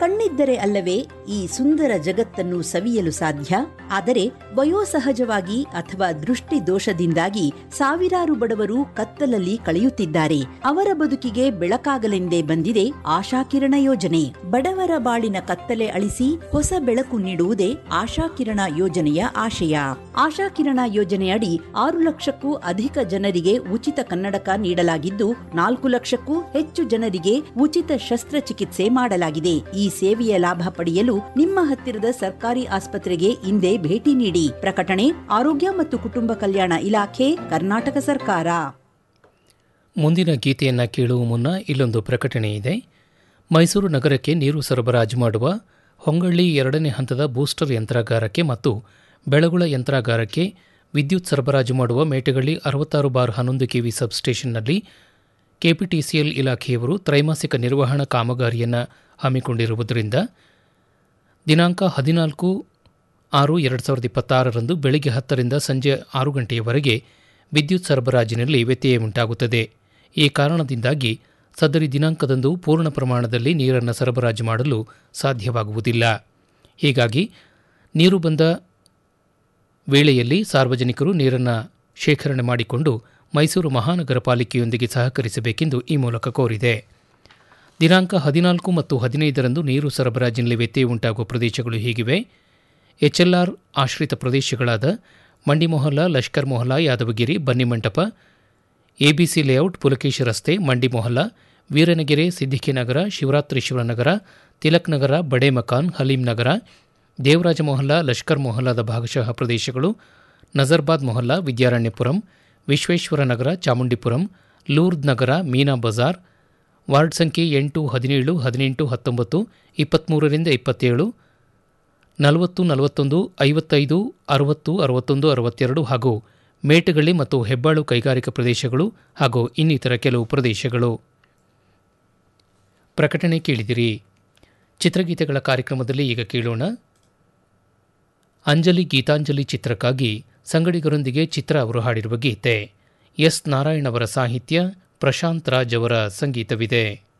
ಕಣ್ಣಿದ್ದರೆ ಅಲ್ಲವೇ ಈ ಸುಂದರ ಜಗತ್ತನ್ನು ಸವಿಯಲು ಸಾಧ್ಯ ಆದರೆ ವಯೋಸಹಜವಾಗಿ ಅಥವಾ ದೃಷ್ಟಿ ದೋಷದಿಂದಾಗಿ ಸಾವಿರಾರು ಬಡವರು ಕತ್ತಲಲ್ಲಿ ಕಳೆಯುತ್ತಿದ್ದಾರೆ ಅವರ ಬದುಕಿಗೆ ಬೆಳಕಾಗಲೆಂದೇ ಬಂದಿದೆ ಆಶಾಕಿರಣ ಯೋಜನೆ ಬಡವರ ಬಾಳಿನ ಕತ್ತಲೆ ಅಳಿಸಿ ಹೊಸ ಬೆಳಕು ನೀಡುವುದೇ ಆಶಾಕಿರಣ ಯೋಜನೆಯ ಆಶಯ ಆಶಾಕಿರಣ ಯೋಜನೆಯಡಿ ಆರು ಲಕ್ಷಕ್ಕೂ ಅಧಿಕ ಜನರಿಗೆ ಉಚಿತ ಕನ್ನಡಕ ನೀಡಲಾಗಿದ್ದು ನಾಲ್ಕು ಲಕ್ಷಕ್ಕೂ ಹೆಚ್ಚು ಜನರಿಗೆ ಉಚಿತ ಶಸ್ತ್ರಚಿಕಿತ್ಸೆ ಮಾಡಲಾಗಿದೆ ಈ ಸೇವೆಯ ಲಾಭ ಪಡೆಯಲು ನಿಮ್ಮ ಹತ್ತಿರದ ಸರ್ಕಾರಿ ಆಸ್ಪತ್ರೆಗೆ ಇಂದೇ ಭೇಟಿ ನೀಡಿ ಪ್ರಕಟಣೆ ಆರೋಗ್ಯ ಮತ್ತು ಕುಟುಂಬ ಕಲ್ಯಾಣ ಇಲಾಖೆ ಕರ್ನಾಟಕ ಸರ್ಕಾರ ಮುಂದಿನ ಗೀತೆಯನ್ನು ಕೇಳುವ ಮುನ್ನ ಇಲ್ಲೊಂದು ಪ್ರಕಟಣೆ ಇದೆ ಮೈಸೂರು ನಗರಕ್ಕೆ ನೀರು ಸರಬರಾಜು ಮಾಡುವ ಹೊಂಗಳ್ಳಿ ಎರಡನೇ ಹಂತದ ಬೂಸ್ಟರ್ ಯಂತ್ರಾಗಾರಕ್ಕೆ ಮತ್ತು ಬೆಳಗುಳ ಯಂತ್ರಾಗಾರಕ್ಕೆ ವಿದ್ಯುತ್ ಸರಬರಾಜು ಮಾಡುವ ಮೇಟಗಳ್ಳಿ ಅರವತ್ತಾರು ಬಾರ್ ಹನ್ನೊಂದು ಕೆವಿ ಸಬ್ಸ್ಟೇಷನ್ನಲ್ಲಿ ಕೆಪಿಟಿಸಿಎಲ್ ಇಲಾಖೆಯವರು ತ್ರೈಮಾಸಿಕ ನಿರ್ವಹಣಾ ಕಾಮಗಾರಿಯನ್ನು ಹಮ್ಮಿಕೊಂಡಿರುವುದರಿಂದ ದಿನಾಂಕ ಹದಿನಾಲ್ಕು ಆರು ಎರಡು ಸಾವಿರದ ಇಪ್ಪತ್ತಾರರಂದು ಬೆಳಗ್ಗೆ ಹತ್ತರಿಂದ ಸಂಜೆ ಆರು ಗಂಟೆಯವರೆಗೆ ವಿದ್ಯುತ್ ಸರಬರಾಜಿನಲ್ಲಿ ವ್ಯತ್ಯಯ ಉಂಟಾಗುತ್ತದೆ ಈ ಕಾರಣದಿಂದಾಗಿ ಸದರಿ ದಿನಾಂಕದಂದು ಪೂರ್ಣ ಪ್ರಮಾಣದಲ್ಲಿ ನೀರನ್ನು ಸರಬರಾಜು ಮಾಡಲು ಸಾಧ್ಯವಾಗುವುದಿಲ್ಲ ಹೀಗಾಗಿ ನೀರು ಬಂದ ವೇಳೆಯಲ್ಲಿ ಸಾರ್ವಜನಿಕರು ನೀರನ್ನು ಶೇಖರಣೆ ಮಾಡಿಕೊಂಡು ಮೈಸೂರು ಮಹಾನಗರ ಪಾಲಿಕೆಯೊಂದಿಗೆ ಸಹಕರಿಸಬೇಕೆಂದು ಈ ಮೂಲಕ ಕೋರಿದೆ ದಿನಾಂಕ ಹದಿನಾಲ್ಕು ಮತ್ತು ಹದಿನೈದರಂದು ನೀರು ಸರಬರಾಜಿನಲ್ಲಿ ವ್ಯತ್ಯಯ ಉಂಟಾಗುವ ಪ್ರದೇಶಗಳು ಹೀಗಿವೆ ಎಚ್ಎಲ್ಆರ್ ಆಶ್ರಿತ ಪ್ರದೇಶಗಳಾದ ಮಂಡಿ ಮೊಹಲ್ಲಾ ಲಷ್ಕರ್ ಮೊಹಲ್ಲಾ ಯಾದವಗಿರಿ ಬನ್ನಿಮಂಟಪ ಎಬಿಸಿ ಲೇಔಟ್ ಪುಲಕೇಶ್ ರಸ್ತೆ ಮಂಡಿ ಮೊಹಲ್ಲಾ ವೀರನಗೆರೆ ಸಿದ್ದಿಖಿ ನಗರ ಶಿವರಾತ್ರೀಶ್ವರ ನಗರ ತಿಲಕ್ ನಗರ ಬಡೆ ಮಕಾನ್ ಹಲೀಂ ನಗರ ದೇವರಾಜ ಮೊಹಲ್ಲಾ ಲಷ್ಕರ್ ಮೊಹಲ್ಲಾದ ಭಾಗಶಃ ಪ್ರದೇಶಗಳು ನಜರ್ಬಾದ್ ಮೊಹಲ್ಲಾ ವಿದ್ಯಾರಣ್ಯಪುರಂ ವಿಶ್ವೇಶ್ವರ ನಗರ ಚಾಮುಂಡಿಪುರಂ ಲೂರ್ದ್ ನಗರ ಮೀನಾ ಬಜಾರ್ ವಾರ್ಡ್ ಸಂಖ್ಯೆ ಎಂಟು ಹದಿನೇಳು ಹದಿನೆಂಟು ಹತ್ತೊಂಬತ್ತು ಇಪ್ಪತ್ತ್ಮೂರರಿಂದ ಇಪ್ಪತ್ತೇಳು ನಲವತ್ತು ನಲವತ್ತೊಂದು ಐವತ್ತೈದು ಅರವತ್ತು ಅರವತ್ತೊಂದು ಅರವತ್ತೆರಡು ಹಾಗೂ ಮೇಟಗಳ್ಳಿ ಮತ್ತು ಹೆಬ್ಬಾಳು ಕೈಗಾರಿಕಾ ಪ್ರದೇಶಗಳು ಹಾಗೂ ಇನ್ನಿತರ ಕೆಲವು ಪ್ರದೇಶಗಳು ಪ್ರಕಟಣೆ ಕೇಳಿದಿರಿ ಚಿತ್ರಗೀತೆಗಳ ಕಾರ್ಯಕ್ರಮದಲ್ಲಿ ಈಗ ಕೇಳೋಣ ಅಂಜಲಿ ಗೀತಾಂಜಲಿ ಚಿತ್ರಕ್ಕಾಗಿ ಸಂಗಡಿಗರೊಂದಿಗೆ ಚಿತ್ರ ಅವರು ಹಾಡಿರುವ ಗೀತೆ ಎಸ್ ನಾರಾಯಣ್ ಅವರ ಸಾಹಿತ್ಯ ಪ್ರಶಾಂತ್ ರಾಜ್ ಅವರ ಸಂಗೀತವಿದೆ